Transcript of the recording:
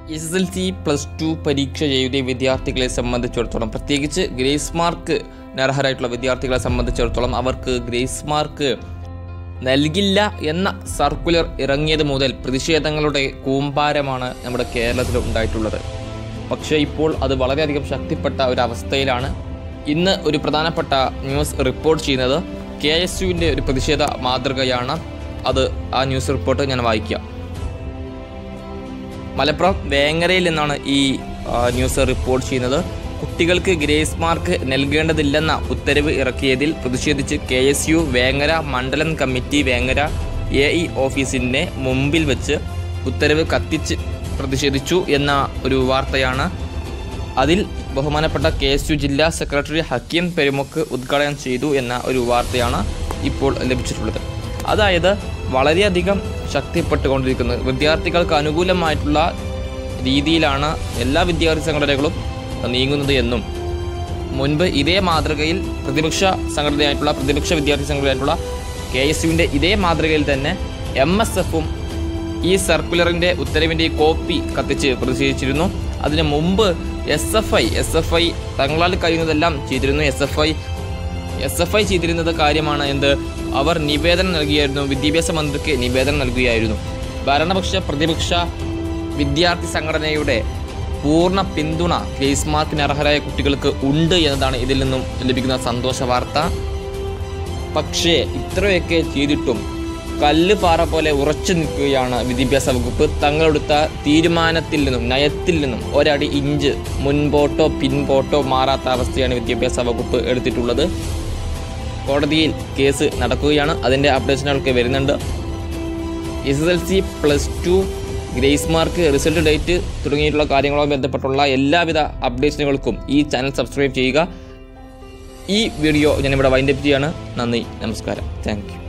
S S L C plus two പരീക്ഷ എഴുതിയ വിദ്യാർത്ഥികളെ സംബന്ധിച്ചിടത്തോളം പ്രത്യേകിച്ച് ഗ്രേസ് മാർക്ക് അർഹരായിട്ടുള്ള വിദ്യാർത്ഥികളെ സംബന്ധിച്ചിടത്തോളം അവർക്ക് ഗ്രേസ് മാർക്ക് നൽകില്ല എന്ന സർക്കുലർ ഇറങ്ങിയത് മുതൽ പ്രതിഷേധങ്ങളുടെ കൂമ്പാരമാണ് നമ്മുടെ കേരളത്തിൽ ഉണ്ടായിട്ടുള്ളത് പക്ഷേ ഇപ്പോൾ അത് വളരെയധികം ശക്തിപ്പെട്ട ഒരു അവസ്ഥയിലാണ് ഇന്ന് ഒരു പ്രധാനപ്പെട്ട ന്യൂസ് റിപ്പോർട്ട് ചെയ്യുന്നത് കെ എസ് യുവിൻ്റെ ഒരു പ്രതിഷേധ മാതൃകയാണ് അത് ആ ന്യൂസ് റിപ്പോർട്ട് ഞാൻ വായിക്കാം മലപ്പുറം വേങ്ങരയിൽ നിന്നാണ് ഈ ആ, ന്യൂസ് റിപ്പോർട്ട് ചെയ്യുന്നത് കുട്ടികൾക്ക് ഗ്രേസ് മാർക്ക് നൽകേണ്ടതില്ലെന്ന ഉത്തരവ് ഇറക്കിയതിൽ പ്രതിഷേധിച്ച് കെ എസ് യു വേങ്ങര മണ്ഡലം കമ്മിറ്റി വേങ്ങര എ ഇ ഓഫീസിൻ്റെ മുമ്പിൽ വെച്ച് ഉത്തരവ് കത്തിച്ച് പ്രതിഷേധിച്ചു എന്ന ഒരു വാർത്തയാണ് അതിൽ ബഹുമാനപ്പെട്ട കെ എസ് യു ജില്ലാ സെക്രട്ടറി ഹക്കീം പെരുമുക്ക് ഉദ്ഘാടനം ചെയ്തു എന്ന ഒരു വാർത്തയാണ് ഇപ്പോൾ ലഭിച്ചിട്ടുള്ളത് അതായത് വളരെയധികം ശക്തിപ്പെട്ടുകൊണ്ടിരിക്കുന്നത് വിദ്യാർത്ഥികൾക്ക് അനുകൂലമായിട്ടുള്ള രീതിയിലാണ് എല്ലാ വിദ്യാർത്ഥി സംഘടനകളും നീങ്ങുന്നത് എന്നും മുൻപ് ഇതേ മാതൃകയിൽ പ്രതിപക്ഷ സംഘടനയായിട്ടുള്ള പ്രതിപക്ഷ വിദ്യാർത്ഥി സംഘടനയായിട്ടുള്ള കെ എസ് യുവിൻ്റെ ഇതേ മാതൃകയിൽ തന്നെ എം എസ് എഫും ഈ സർക്കുലറിൻ്റെ ഉത്തരവിൻ്റെ കോപ്പി കത്തിച്ച് പ്രതിഷേധിച്ചിരുന്നു അതിന് മുമ്പ് S F I S F I തങ്ങളാൽ കഴിയുന്നതെല്ലാം ചെയ്തിരുന്നു S F I S F I ചെയ്തിരുന്നത് കാര്യമാണ് എന്ത് അവർ നിവേദനം നൽകിയായിരുന്നു വിദ്യാഭ്യാസ മന്ത്രിക്ക് നിവേദനം നൽകുകയായിരുന്നു ഭരണപക്ഷ പ്രതിപക്ഷ വിദ്യാർത്ഥി സംഘടനയുടെ പൂർണ്ണ പിന്തുണ ഗ്രേസ് മാർക്കിന് അർഹരായ കുട്ടികൾക്ക് ഉണ്ട് എന്നതാണ് ഇതിൽ നിന്നും ലഭിക്കുന്ന സന്തോഷ വാർത്ത പക്ഷേ ഇത്രയൊക്കെ ചെയ്തിട്ടും കല്ല് പാറ പോലെ ഉറച്ചു നിൽക്കുകയാണ് വിദ്യാഭ്യാസ വകുപ്പ് തങ്ങളെടുത്ത തീരുമാനത്തിൽ നിന്നും നയത്തിൽ നിന്നും ഒരടി ഇഞ്ച് മുൻപോട്ടോ പിൻപോട്ടോ മാറാത്ത അവസ്ഥയാണ് വിദ്യാഭ്യാസ വകുപ്പ് എടുത്തിട്ടുള്ളത് കോടതിയിൽ കേസ് നടക്കുകയാണ് അതിൻ്റെ അപ്ഡേഷനുകളൊക്കെ വരുന്നുണ്ട് S S L C plus two grace mark result date തുടങ്ങിയിട്ടുള്ള കാര്യങ്ങളുമായി ബന്ധപ്പെട്ടുള്ള എല്ലാവിധ അപ്ഡേഷനുകൾക്കും ഈ ചാനൽ സബ്സ്ക്രൈബ് ചെയ്യുക ഈ വീഡിയോ ഞാനിവിടെ വൈൻഡപ്പ് ചെയ്യാണ് നന്ദി നമസ്കാരം താങ്ക് യു